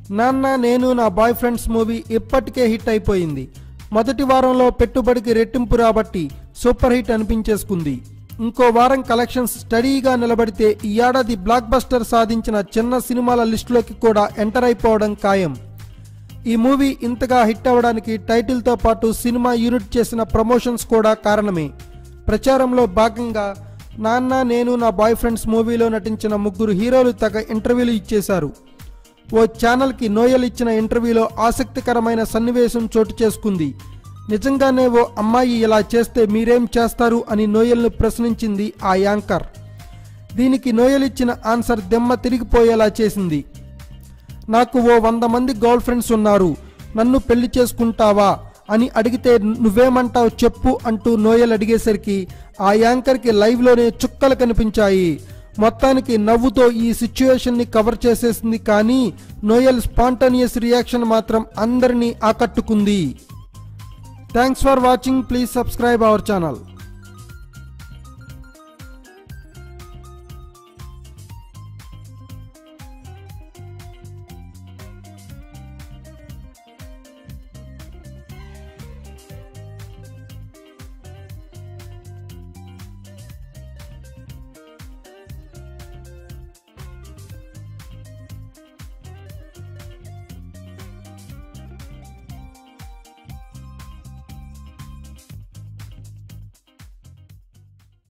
నాన్న నేను నా బాయ్ ఫ్రెండ్స్ మూవీ ఇప్పటికే హిట్ అయిపోయింది మొదటి వారంలో పెట్టుబడికి రెట్టింపు రాబట్టి సూపర్ హిట్ అనిపించేసుకుంది ఇంకో వారం కలెక్షన్స్ స్టడీగా నిలబడితే ఈ ఏడాది బ్లాక్ బస్టర్ సాధించిన చిన్న సినిమాల లిస్టులోకి కూడా ఎంటర్ అయిపోవడం ఖాయం ఈ మూవీ ఇంతగా హిట్ అవ్వడానికి టైటిల్తో పాటు సినిమా యూనిట్ చేసిన ప్రమోషన్స్ కూడా కారణమే ప్రచారంలో భాగంగా నాన్న నేను నా బాయ్ ఫ్రెండ్స్ మూవీలో నటించిన ముగ్గురు హీరోలు తగ ఇంటర్వ్యూలు ఇచ్చేశారు ఓ ఛానల్కి నోయల్ ఇచ్చిన ఇంటర్వ్యూలో ఆసక్తికరమైన సన్నివేశం చోటు చేసుకుంది నిజంగానే ఓ అమ్మాయి ఇలా చేస్తే మీరేం చేస్తారు అని నోయల్ను ప్రశ్నించింది ఆ యాంకర్ దీనికి నోయల్ ఇచ్చిన ఆన్సర్ దెమ్మ తిరిగిపోయేలా చేసింది నాకు ఓ వంద మంది గర్ల్ ఫ్రెండ్స్ ఉన్నారు నన్ను పెళ్లి చేసుకుంటావా అని అడిగితే నువ్వేమంటావు చెప్పు అంటూ నోయల్ అడిగేసరికి ఆ యాంకర్కి లైవ్లోనే చుక్కలు కనిపించాయి మొత్తానికి నవ్వుతో ఈ సిచ్యువేషన్ని కవర్ చేసేసింది కానీ నోయల్ స్పాంటనియస్ రియాక్షన్ మాత్రం అందరినీ ఆకట్టుకుంది thanks for watching please subscribe our channel